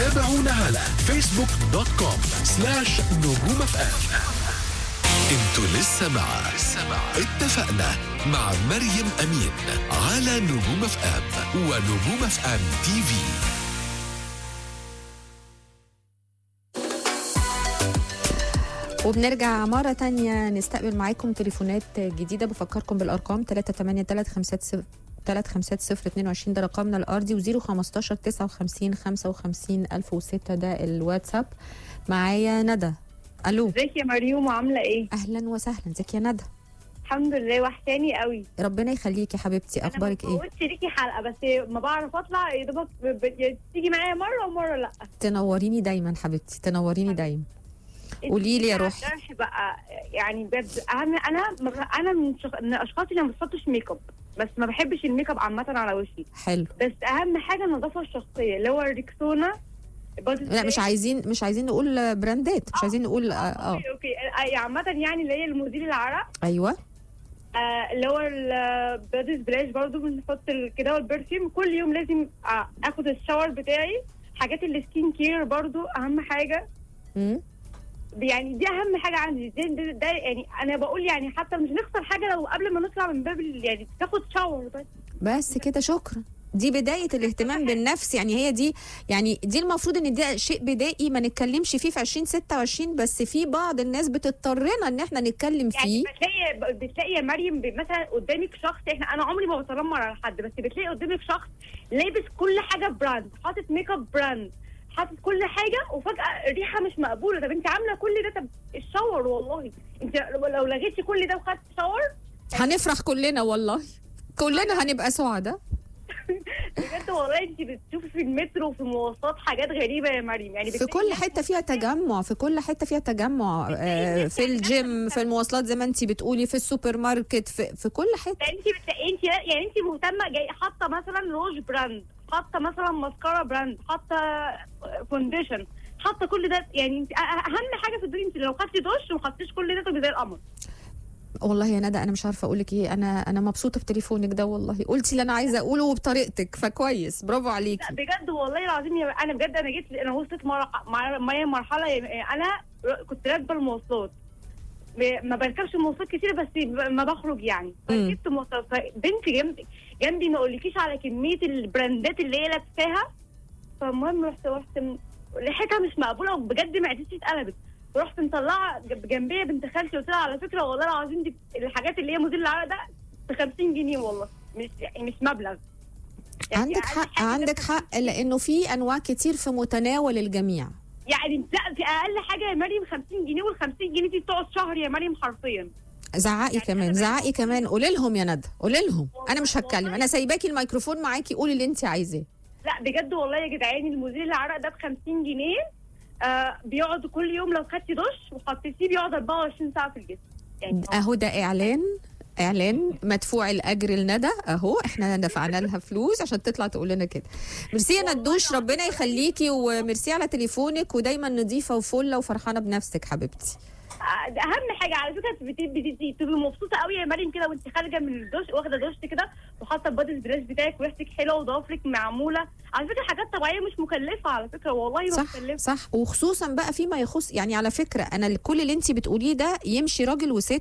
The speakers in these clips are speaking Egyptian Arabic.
تابعونا على فيسبوك دوت كوم سلاش نجوم اف ام انتوا لسه مع اتفقنا مع مريم امين على نجوم اف ام ونجوم اف ام تي في وبنرجع مرة تانية نستقبل معاكم تليفونات جديدة بفكركم بالأرقام 383 350 ده رقمنا الأرضي و015 59 55 1006 ده الواتساب معايا ندى ألو ازيك يا مريوم عامله ايه أهلا وسهلا ازيك يا ندى الحمد لله وحشاني قوي ربنا يخليكي يا حبيبتي أخبارك انا ما إيه فوتش ليكي حلقه بس ما بعرف اطلع يا دوبك ب- ب- تيجي معايا مره ومره لا تنوريني دايما حبيبتي تنوريني دايما قولي لي يا روحي. الجرح بقى يعني بجد اهم انا انا من, شخ... من الاشخاص اللي ما بتحطش ميك اب بس ما بحبش الميك اب عامه على وشي حلو بس اهم حاجه النظافه الشخصيه اللي هو الريكسونا بودي لا مش سبراي. عايزين مش عايزين نقول براندات مش عايزين نقول اه, آه. اوكي اوكي آه، عامه يعني اللي هي المزيل العرق ايوه آه، اللي هو البادي سبلاش برضو بنحط ال- كده والبرفيوم كل يوم لازم آه، اخد الشاور بتاعي حاجات السكين كير برضو اهم حاجه مم. يعني دي اهم حاجه عندي ده, ده, ده يعني انا بقول يعني حتى مش هنخسر حاجه لو قبل ما نطلع من باب ال- يعني تاخد شاور بس بس كده شكرا دي بداية الاهتمام بالنفس يعني هي دي يعني دي المفروض ان ده شيء بدائي ما نتكلمش فيه في 2026 بس في بعض الناس بتضطرنا ان احنا نتكلم يعني فيه بتلاقي بتلاقي يا مريم ب- مثلا قدامك شخص احنا انا عمري ما بتنمر على حد بس بتلاقي قدامك شخص لابس كل حاجه براند حاطط ميك اب براند حاطط كل حاجه وفجاه الريحه مش مقبوله طب انت عامله كل ده طب الشاور والله انت لو لو لغيتي كل ده وخدت شاور هنفرح كلنا والله كلنا هنبقى سعداء بجد والله انت بتشوفي في المترو وفي المواصلات حاجات غريبه يا مريم يعني في بتلاقي كل ناس حتة فيها تجمع في كل حتة فيها تجمع آه، في الجيم في المواصلات زي ما انت بتقولي في السوبر ماركت في, في كل حتة انت بتلاقي انت يعني انت مهتمه جاي حاطه مثلا روج براند حاطه مثلا ماسكارا براند حاطه فونديشن حاطه كل ده يعني انت اهم حاجه في الدنيا انت لو خدتي دش وما خدتيش كل ده تبقي زي القمر والله يا ندى انا مش عارفه اقول لك ايه انا انا مبسوطه بتليفونك ده والله قلتي اللي انا عايزه اقوله وبطريقتك فكويس برافو عليكي لا بجد والله العظيم يا انا بجد انا جيت انا وصلت مر- مع- معايا مرحله يعني انا ر- كنت راكبه المواصلات ب- ما بركبش مواصلات كتير بس ب- ما بخرج يعني مم. فركبت مواصلات بنتي جنبي جنبي ما اقولكيش على كميه البراندات اللي هي لابساها فالمهم رحت رحت م- ريحتها مش مقبوله وبجد معدتي اتقلبت رحت مطلعه ج- جنبيه بنت خالتي قلت لها على فكره والله العظيم دي الحاجات اللي هي مزيل العرق ده ب 50 جنيه والله مش يعني مش مبلغ يعني عندك أقل حق حاجة ده عندك حق لانه في انواع كتير في متناول الجميع يعني لا في اقل حاجه يا مريم 50 جنيه وال 50 جنيه دي بتقعد شهر يا مريم حرفيا زعقي يعني كمان أنا زعقي كمان قولي لهم يا ندى قولي لهم انا مش هتكلم انا سايباكي الميكروفون معاكي قولي اللي انت عايزاه لا بجد والله يا جدعان المزيل العرق ده ب 50 جنيه آه بيقعد كل يوم لو خدتي دش وحطيتيه بيقعد 24 ساعه في الجسم يعني اهو ده اعلان اعلان مدفوع الاجر لندى اهو احنا دفعنا لها فلوس عشان تطلع تقول لنا كده ميرسي يا ندوش ربنا يخليكي وميرسي على تليفونك ودايما نظيفه وفله وفرحانه بنفسك حبيبتي آه، ده اهم حاجه على فكره بت- بت- بت- تبقي مبسوطه قوي يا مريم كده وانت خارجه من الدش واخده دش كده وحاطه البادي سبلاش بتاعك وريحتك حلوه وضوافرك معموله على فكره حاجات طبيعيه مش مكلفه على فكره والله ما صح مكلفه صح وخصوصا بقى فيما يخص يعني على فكره انا كل اللي انت بتقوليه ده يمشي راجل وست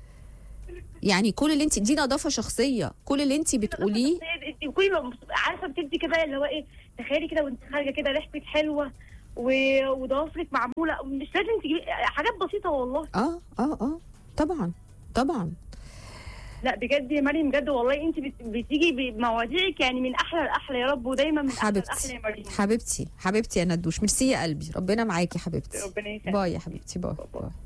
يعني كل اللي انت دي نظافه شخصيه كل اللي انت بتقوليه انت كل ما مبسوطة- عارفه بتدي كده اللي هو ايه تخيلي كده وانت خارجه كده ريحتك حلوه و- وضوافرك معموله مش لازم تجيبي حاجات بسيطه والله اه اه اه طبعا طبعا لا بجد يا مريم بجد والله انت بت- بتيجي بمواضيعك يعني من احلى لاحلى يا رب ودايما من احلى لاحلى حبيبتي يا مريم حبيبتي حبيبتي يا ندوش ميرسي يا قلبي ربنا معاكي حبيبتي ربنا يسعدك باي يا حبيبتي باي باي. باي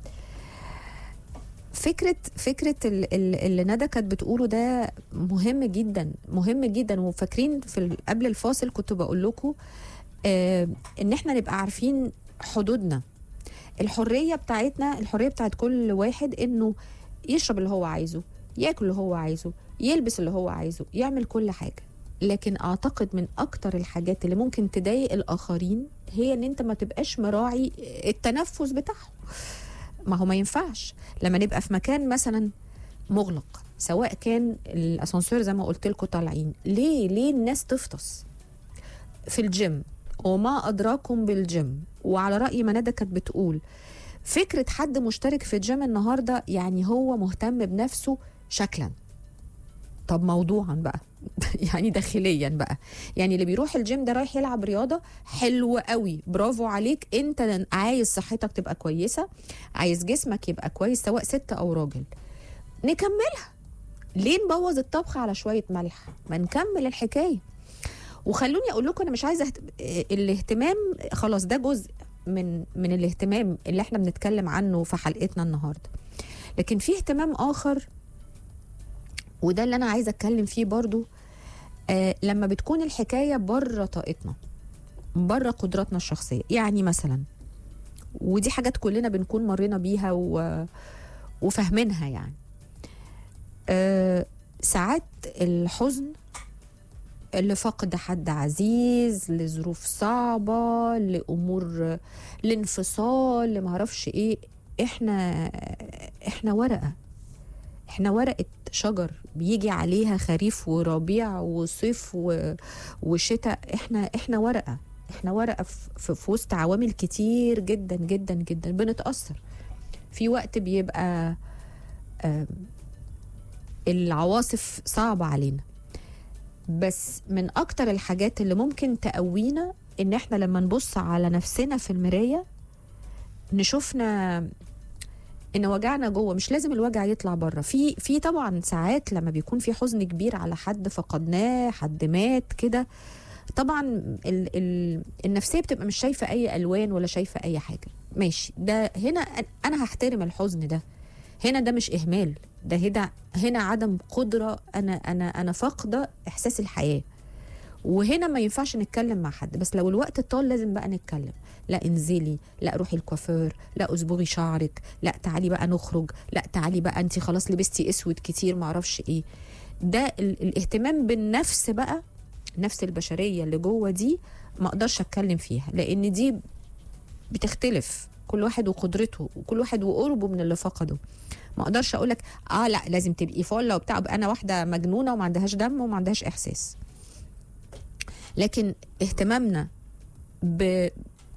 فكرة فكرة ال- ال- اللي ندى كانت بتقوله ده مهم جدا مهم جدا وفاكرين في ال- قبل الفاصل كنت بقول لكم آه ان احنا نبقى عارفين حدودنا الحرية بتاعتنا الحرية بتاعت كل واحد انه يشرب اللي هو عايزه ياكل اللي هو عايزه يلبس اللي هو عايزه يعمل كل حاجة لكن اعتقد من اكتر الحاجات اللي ممكن تضايق الاخرين هي ان انت ما تبقاش مراعي التنفس بتاعهم ما هو ما ينفعش لما نبقى في مكان مثلا مغلق سواء كان الاسانسير زي ما قلت لكم طالعين ليه ليه الناس تفطس في الجيم وما ادراكم بالجيم وعلى راي ما ندى كانت بتقول فكره حد مشترك في الجيم النهارده يعني هو مهتم بنفسه شكلا طب موضوعا بقى يعني داخليا بقى يعني اللي بيروح الجيم ده رايح يلعب رياضه حلوه قوي برافو عليك انت عايز صحتك تبقى كويسه عايز جسمك يبقى كويس سواء ست او راجل نكملها ليه نبوظ الطبخ على شويه ملح ما نكمل الحكايه وخلوني اقول لكم انا مش عايزه اهت... الاهتمام خلاص ده جزء من من الاهتمام اللي احنا بنتكلم عنه في حلقتنا النهارده لكن في اهتمام اخر وده اللي انا عايزه اتكلم فيه برضو آه لما بتكون الحكايه بره طاقتنا بره قدراتنا الشخصيه يعني مثلا ودي حاجات كلنا بنكون مرينا بيها و... وفاهمينها يعني آه ساعات الحزن لفقد حد عزيز لظروف صعبة لأمور لانفصال لمعرفش ايه احنا احنا ورقة احنا ورقة شجر بيجي عليها خريف وربيع وصيف و... وشتاء احنا احنا ورقة احنا ورقة في, في وسط عوامل كتير جدا جدا جدا بنتأثر في وقت بيبقى آه العواصف صعبة علينا بس من اكتر الحاجات اللي ممكن تقوينا ان احنا لما نبص على نفسنا في المرايه نشوفنا ان وجعنا جوه مش لازم الوجع يطلع بره في في طبعا ساعات لما بيكون في حزن كبير على حد فقدناه حد مات كده طبعا ال ال النفسيه بتبقى مش شايفه اي الوان ولا شايفه اي حاجه ماشي ده هنا انا هحترم الحزن ده هنا ده مش اهمال ده هنا هنا عدم قدره انا انا انا فاقده احساس الحياه وهنا ما ينفعش نتكلم مع حد بس لو الوقت طال لازم بقى نتكلم لا انزلي لا روحي الكوافير لا اصبغي شعرك لا تعالي بقى نخرج لا تعالي بقى انت خلاص لبستي اسود كتير معرفش ايه ده ال- الاهتمام بالنفس بقى النفس البشريه اللي جوه دي ما اقدرش اتكلم فيها لان دي بتختلف كل واحد وقدرته وكل واحد وقربه من اللي فقده ما اقدرش اقول لك اه لا لازم تبقي فله وبتاع أبقى انا واحده مجنونه وما عندهاش دم وما عندهاش احساس لكن اهتمامنا ب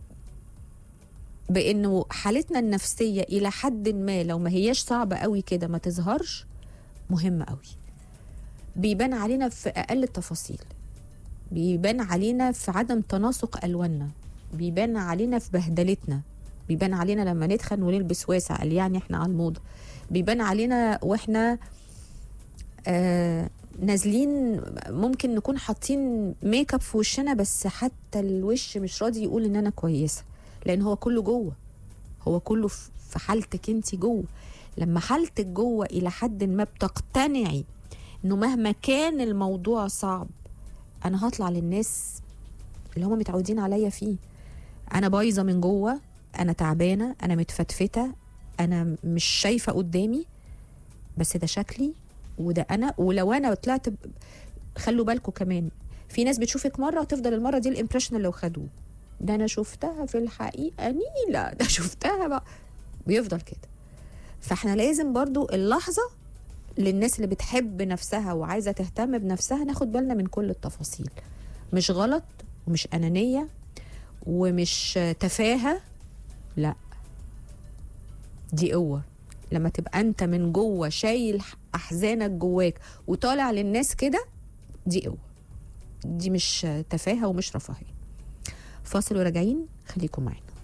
بانه حالتنا النفسيه الى حد ما لو ما هياش صعبه قوي كده ما تظهرش مهم قوي بيبان علينا في اقل التفاصيل بيبان علينا في عدم تناسق الواننا بيبان علينا في بهدلتنا بيبان علينا لما نتخن ونلبس واسع قال يعني احنا على الموضه بيبان علينا واحنا آه نازلين ممكن نكون حاطين ميك اب في وشنا بس حتى الوش مش راضي يقول ان انا كويسه لان هو كله جوه هو كله في في حالتك انت جوه لما حالتك جوه الى حد ما بتقتنعي انه مهما كان الموضوع صعب انا هطلع للناس اللي هم متعودين عليا فيه انا بايظه من جوه انا تعبانه انا متفتفته انا مش شايفه قدامي بس ده شكلي وده انا ولو انا طلعت ب... خلوا بالكم كمان في ناس بتشوفك مره وتفضل المره دي الامبريشن اللي خدوه ده انا شفتها في الحقيقه نيله ده شفتها بقى بيفضل كده فاحنا لازم برضو اللحظه للناس اللي بتحب نفسها وعايزه تهتم بنفسها ناخد بالنا من كل التفاصيل مش غلط ومش انانيه ومش تفاهه لا دي قوه لما تبقى انت من جوه شايل احزانك جواك وطالع للناس كده دي قوه دي مش تفاهه ومش رفاهيه فاصل وراجعين خليكم معانا